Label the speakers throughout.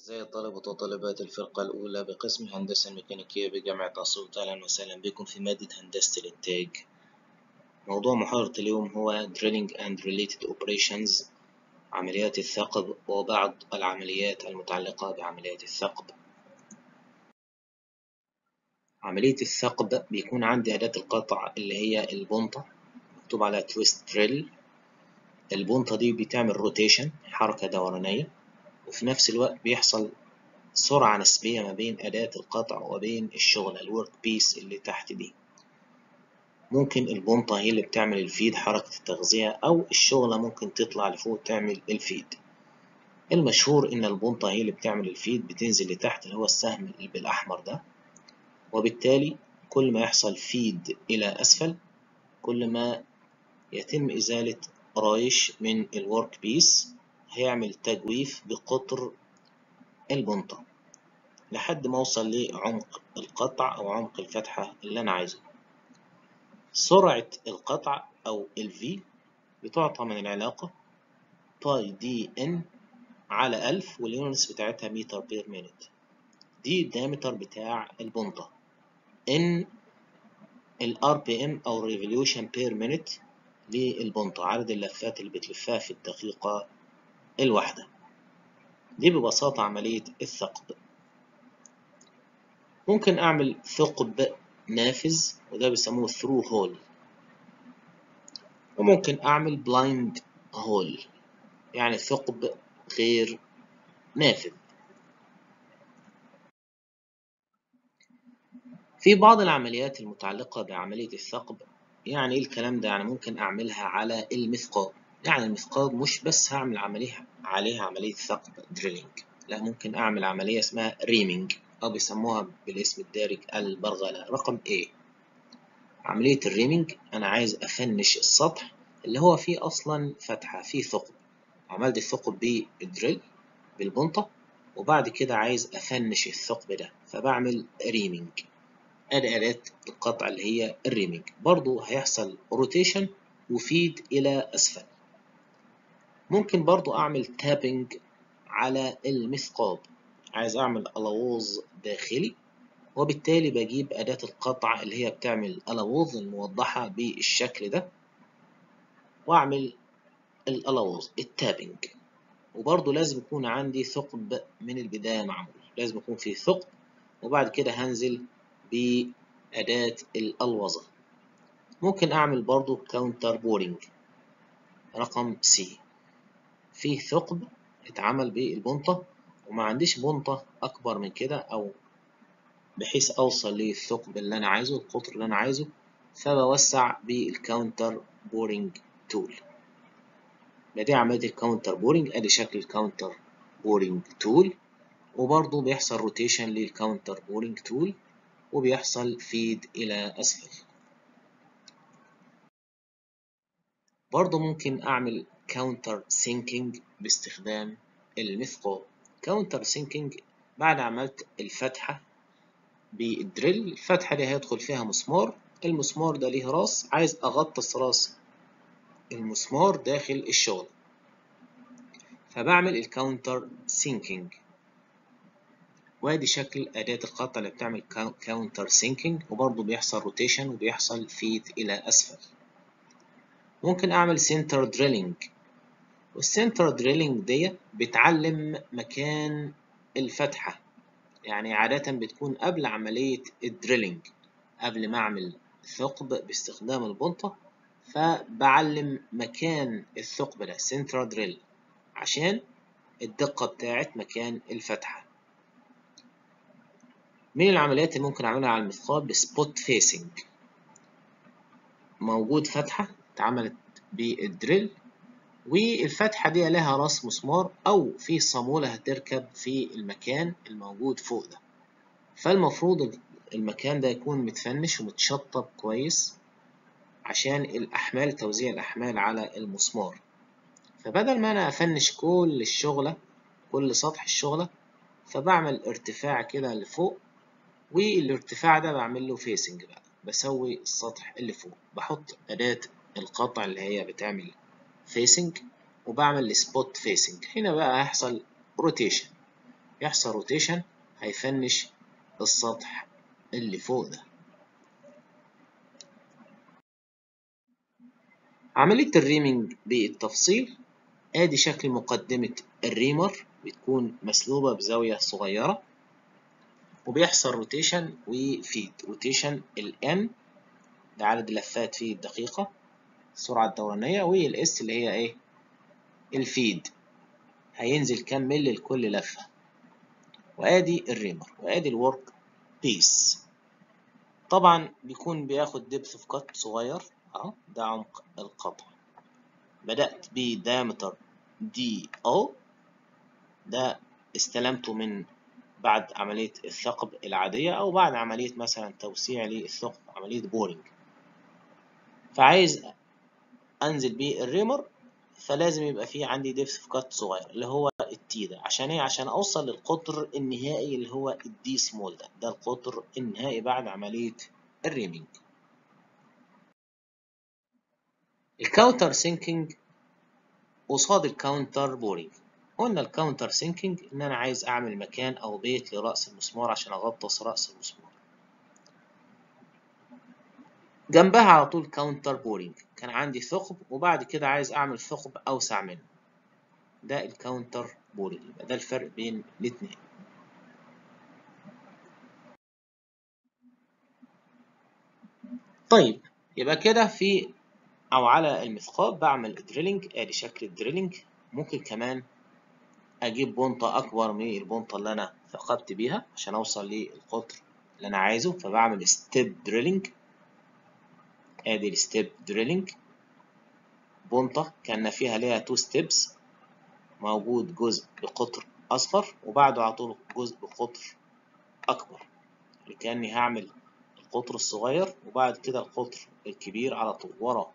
Speaker 1: أعزائي الطلبة وطالبات الفرقة الأولى بقسم هندسة الميكانيكية بجامعة أسيوط أهلا وسهلا بكم في مادة هندسة الإنتاج موضوع محاضرة اليوم هو Drilling and Related Operations عمليات الثقب وبعض العمليات المتعلقة بعمليات الثقب عملية الثقب بيكون عندي أداة القطع اللي هي البنطة مكتوب عليها تويست دريل البنطة دي بتعمل روتيشن حركة دورانية وفي نفس الوقت بيحصل سرعة نسبية ما بين أداة القطع وبين الشغلة الورك بيس اللي تحت دي ممكن البنطة هي اللي بتعمل الفيد حركة التغذية أو الشغلة ممكن تطلع لفوق تعمل الفيد المشهور إن البنطة هي اللي بتعمل الفيد بتنزل لتحت اللي هو السهم اللي بالأحمر ده وبالتالي كل ما يحصل فيد إلى أسفل كل ما يتم إزالة رايش من الورك بيس هيعمل تجويف بقطر البنطة لحد ما أوصل لعمق القطع أو عمق الفتحة اللي أنا عايزه سرعة القطع أو ال V بتعطى من العلاقة باي دي إن على ألف واليونتس بتاعتها متر بير مينت دي الدايمتر بتاع البنطة إن ال RPM أو Revolution per minute للبنطة عدد اللفات اللي بتلفها في الدقيقة الواحدة دي ببساطة عملية الثقب ممكن أعمل ثقب نافذ وده بيسموه through hole وممكن أعمل blind hole يعني ثقب غير نافذ في بعض العمليات المتعلقة بعملية الثقب يعني ايه الكلام ده يعني ممكن أعملها على المثقاب يعني المثقاب مش بس هعمل عملية عليها عملية ثقب دريلينج لا ممكن أعمل عملية اسمها ريمينج أو بيسموها بالاسم الدارج البرغلة رقم A عملية الريمينج أنا عايز أفنش السطح اللي هو فيه أصلا فتحة فيه ثقب عملت الثقب بالدريل بالبنطة وبعد كده عايز أفنش الثقب ده فبعمل ريمينج ادي اداة القطع اللي هي الريمينج برضو هيحصل روتيشن وفيد الى اسفل ممكن برضو اعمل تابنج على المثقاب عايز اعمل الووز داخلي وبالتالي بجيب اداة القطع اللي هي بتعمل الووز الموضحة بالشكل ده واعمل الالووز التابنج وبرضو لازم يكون عندي ثقب من البداية معمول لازم يكون في ثقب وبعد كده هنزل بأداة الألوظة ممكن أعمل برضو كاونتر بورينج رقم سي فيه ثقب اتعمل بالبنطة وما عنديش بنطة أكبر من كده أو بحيث أوصل للثقب اللي أنا عايزه القطر اللي أنا عايزه فبوسع بالكاونتر بورينج تول بدي عملية الكاونتر بورينج أدي شكل الكاونتر بورينج تول وبرضه بيحصل روتيشن للكاونتر بورينج تول وبيحصل فيد إلى أسفل برضه ممكن أعمل كاونتر سينكينج باستخدام المثقاب كاونتر سينكينج بعد عملت الفتحة بالدريل الفتحة دي هيدخل فيها مسمار المسمار ده ليه راس عايز أغطس راس المسمار داخل الشغل فبعمل الكاونتر سينكينج وادي شكل أداة القطع اللي بتعمل كاونتر سينكينج وبرضه بيحصل روتيشن وبيحصل فيد إلى أسفل ممكن أعمل سنتر دريلينج والسنتر دريلينج دي بتعلم مكان الفتحة يعني عادة بتكون قبل عملية الدريلينج قبل ما أعمل ثقب باستخدام البنطة فبعلم مكان الثقب ده سنتر دريل عشان الدقة بتاعت مكان الفتحة من العمليات اللي ممكن أعملها على المثقاب بسبوت فيسنج موجود فتحة اتعملت بالدريل والفتحة دي لها راس مسمار أو في صامولة هتركب في المكان الموجود فوق ده فالمفروض المكان ده يكون متفنش ومتشطب كويس عشان الأحمال توزيع الأحمال على المسمار فبدل ما أنا أفنش كل الشغلة كل سطح الشغلة فبعمل ارتفاع كده لفوق والارتفاع ده بعمل له فيسنج بقى بسوي السطح اللي فوق بحط أداة القطع اللي هي بتعمل فيسنج وبعمل سبوت فيسنج هنا بقى هيحصل روتيشن يحصل روتيشن هيفنش السطح اللي فوق ده عملية الريمينج بالتفصيل ادي شكل مقدمة الريمر بتكون مسلوبة بزاوية صغيرة وبيحصل روتيشن وفيد روتيشن الام ده عدد اللفات في الدقيقة السرعة الدورانية والاس اللي هي ايه الفيد هينزل كام ملي لكل لفة وادي الريمر وادي الورك بيس طبعا بيكون بياخد دبث في قط صغير اهو ده عمق القطع بدأت بدايمتر دي او ده استلمته من بعد عملية الثقب العادية أو بعد عملية مثلا توسيع للثقب عملية بورينج فعايز أنزل بيه الريمر فلازم يبقى فيه عندي ديبث في كات صغير اللي هو التي ده عشان ايه عشان اوصل للقطر النهائي اللي هو الدي سمول ده ده القطر النهائي بعد عملية الريمينج الكاونتر سينكينج قصاد الكاونتر بورينج قلنا الكاونتر سينكينج ان انا عايز اعمل مكان او بيت لرأس المسمار عشان اغطس رأس المسمار جنبها على طول كاونتر بورينج كان عندي ثقب وبعد كده عايز اعمل ثقب اوسع منه ده الكاونتر بورينج يبقى ده الفرق بين الاتنين طيب يبقى كده في او على المثقاب بعمل دريلينج ادي شكل الدريلينج ممكن كمان اجيب بونطة اكبر من البونطة اللي انا ثقبت بيها عشان اوصل للقطر اللي انا عايزه فبعمل ستيب دريلينج ادي الستيب دريلينج بونطة كان فيها ليها تو ستيبس موجود جزء بقطر اصغر وبعده على طول جزء بقطر اكبر كاني هعمل القطر الصغير وبعد كده القطر الكبير على طول وراه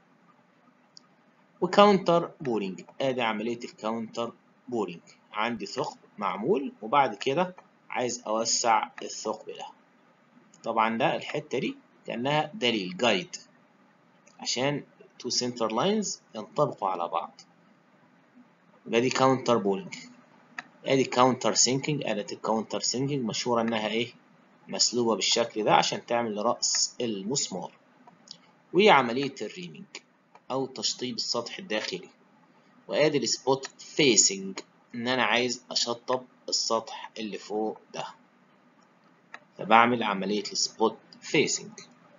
Speaker 1: وكاونتر بورينج ادي عملية الكاونتر بورينج عندي ثقب معمول وبعد كده عايز اوسع الثقب ده طبعا ده الحتة دي كأنها دليل جايد عشان تو سنتر لاينز ينطبقوا على بعض يبقى دي كاونتر بورينج ادي كاونتر سينكينج آلة الكاونتر سينكينج مشهورة انها ايه مسلوبة بالشكل ده عشان تعمل رأس المسمار وعملية الريمينج أو تشطيب السطح الداخلي وادي السبوت فيسنج ان انا عايز اشطب السطح اللي فوق ده فبعمل عملية السبوت فيسنج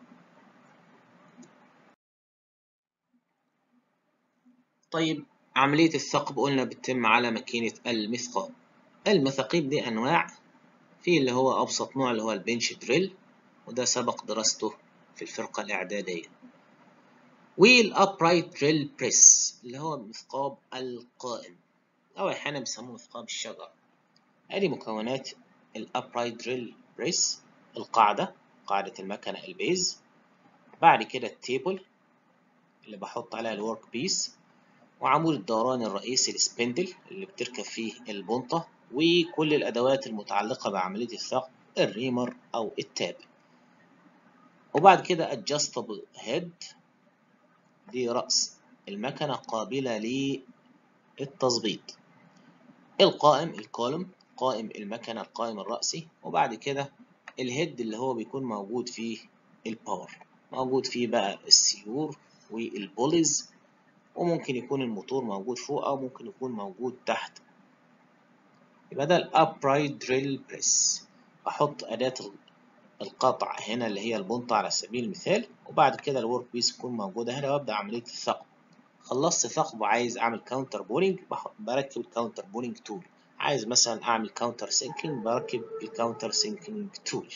Speaker 1: طيب عملية الثقب قلنا بتتم على ماكينة المثقاب المثاقيب دي أنواع في اللي هو أبسط نوع اللي هو البنش دريل وده سبق دراسته في الفرقة الإعدادية والأبرايت دريل بريس اللي هو المثقاب القائم أو أحيانا بيسموه مثقاب الشجر أدي مكونات الأبرايت دريل بريس القاعدة قاعدة المكنة البيز بعد كده التيبل اللي بحط عليها الورك بيس وعمود الدوران الرئيسي السبندل اللي بتركب فيه البنطة وكل الأدوات المتعلقة بعملية الثقب الريمر أو التاب وبعد كده adjustable head دي رأس المكنة قابلة للتظبيط القائم الكولوم قائم المكنة القائم الرأسي وبعد كده الهيد اللي هو بيكون موجود فيه الباور موجود فيه بقى السيور والبوليز وممكن يكون الموتور موجود فوق أو ممكن يكون موجود تحت يبقى ده الابرايت دريل بريس أحط أداة القطع هنا اللي هي البنطة على سبيل المثال وبعد كده الورك بيس تكون موجودة هنا وأبدأ عملية الثقب خلصت ثقب وعايز أعمل كاونتر بورينج بركب الكاونتر بورينج تول عايز مثلا أعمل كاونتر سينكينج بركب الكاونتر سينكينج تول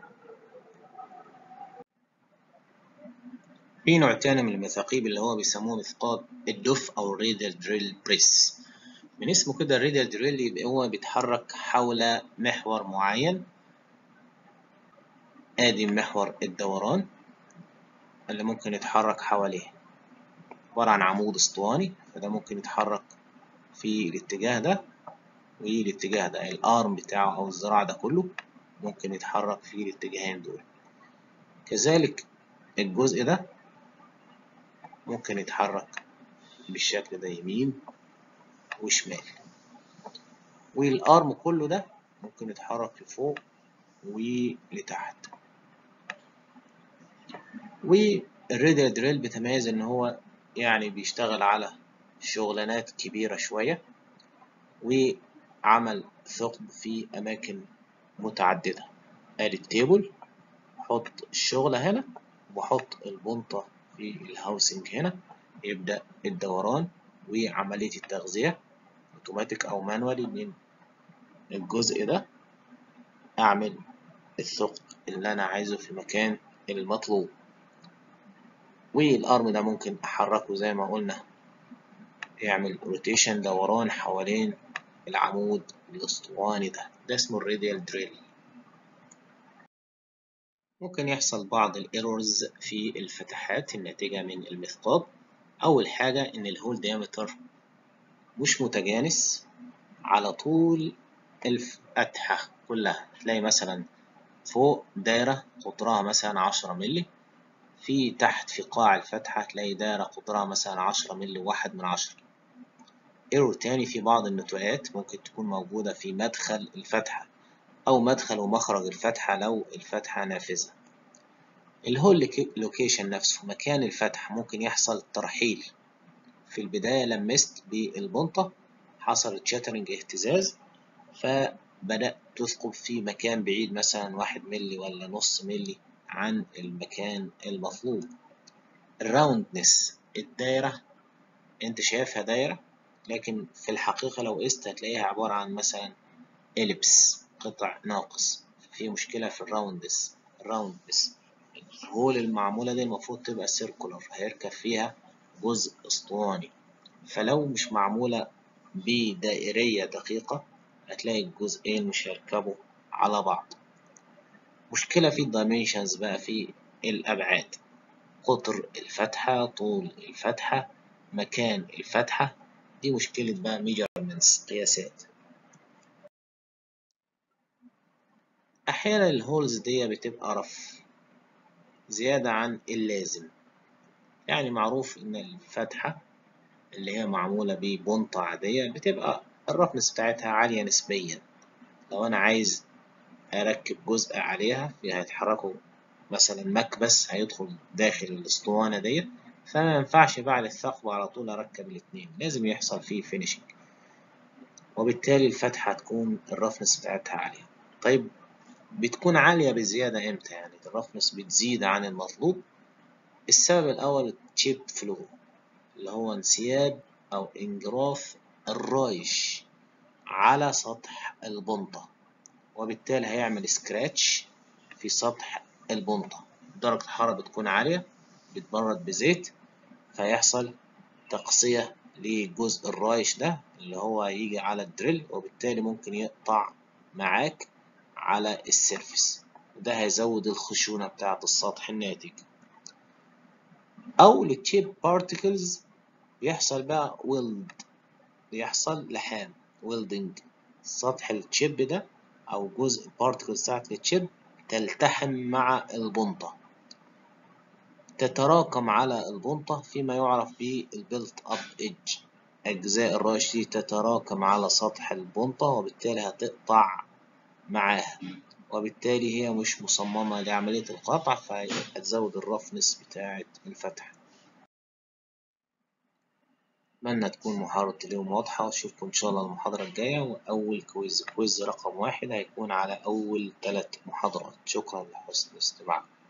Speaker 1: في نوع تاني من المثاقيب اللي هو بيسموه مثقاب الدف أو الريدل دريل بريس من اسمه كده الريدل دريل يبقى هو بيتحرك حول محور معين ادي محور الدوران اللي ممكن يتحرك حواليه عبارة عن عمود اسطواني فده ممكن يتحرك في الاتجاه ده والاتجاه ده الارم بتاعه او الذراع ده كله ممكن يتحرك في الاتجاهين دول كذلك الجزء ده ممكن يتحرك بالشكل ده يمين وشمال والارم كله ده ممكن يتحرك لفوق ولتحت والراديال دريل بيتميز ان هو يعني بيشتغل على شغلانات كبيرة شوية وعمل ثقب في أماكن متعددة ادي التيبل احط الشغلة هنا واحط البنطة في الهاوسنج هنا يبدأ الدوران وعملية التغذية اوتوماتيك او مانوالي من الجزء ده اعمل الثقب اللي انا عايزه في المكان المطلوب والارم ده ممكن احركه زي ما قلنا يعمل روتيشن دوران حوالين العمود الاسطواني ده ده اسمه الراديال دريل ممكن يحصل بعض الايرورز في الفتحات الناتجة من المثقاب أول حاجة إن الهول ديامتر مش متجانس على طول الفتحة كلها تلاقي مثلا فوق دايرة قطرها مثلا عشرة ملي في تحت في قاع الفتحة تلاقي دايرة قطرها مثلا عشرة ملي واحد من عشرة ايرور تاني في بعض النتوءات ممكن تكون موجودة في مدخل الفتحة أو مدخل ومخرج الفتحة لو الفتحة نافذة الهول لوكيشن نفسه مكان الفتحة ممكن يحصل ترحيل في البداية لمست بالبنطة حصل تشاترنج اهتزاز فبدأت تثقب في مكان بعيد مثلا واحد ملي ولا نص ملي عن المكان المطلوب الراوندنس الدايرة انت شايفها دايرة لكن في الحقيقة لو قست هتلاقيها عبارة عن مثلا إليبس قطع ناقص في مشكلة في الراوندس الراوندس الهول المعمولة دي المفروض تبقى سيركولر هيركب فيها جزء اسطواني فلو مش معمولة بدائرية دقيقة هتلاقي الجزئين مش هيركبوا على بعض مشكلة في الدايمنشنز بقى في الأبعاد قطر الفتحة طول الفتحة مكان الفتحة دي مشكلة بقى ميجرمنتس قياسات أحيانا الهولز دي بتبقى رف زيادة عن اللازم يعني معروف إن الفتحة اللي هي معمولة ببنطة عادية بتبقى الرفنس بتاعتها عالية نسبيا لو أنا عايز أركب جزء عليها في هيتحركوا مثلا مكبس هيدخل داخل الأسطوانة ديت فما ينفعش بعد الثقب على طول أركب الاتنين لازم يحصل فيه فينيشنج وبالتالي الفتحة تكون الرفنس بتاعتها عالية طيب بتكون عالية بزيادة امتى يعني الرفنس بتزيد عن المطلوب السبب الأول التشيب فلو اللي هو انسياب أو انجراف الرايش على سطح البنطة وبالتالي هيعمل سكراتش في سطح البنطة درجة الحرارة بتكون عالية بتبرد بزيت فيحصل تقصية لجزء الرايش ده اللي هو هيجي على الدريل وبالتالي ممكن يقطع معاك على السيرفس وده هيزود الخشونة بتاعة السطح الناتج أو للتشيب بارتكلز بيحصل بقى ويلد بيحصل لحام ويلدنج سطح التشيب ده أو جزء البارتكلز بتاعة التشيب تلتحم مع البنطة تتراكم على البنطة فيما يعرف بالبيلت أب إيدج أجزاء الراش دي تتراكم على سطح البنطة وبالتالي هتقطع معاها وبالتالي هي مش مصممة لعملية القطع فهتزود الرفنس بتاعة الفتحة أتمنى تكون محاضرة اليوم واضحة وأشوفكم إن شاء الله المحاضرة الجاية وأول كويز كويز رقم واحد هيكون على أول ثلاث محاضرات شكرا لحسن الاستماع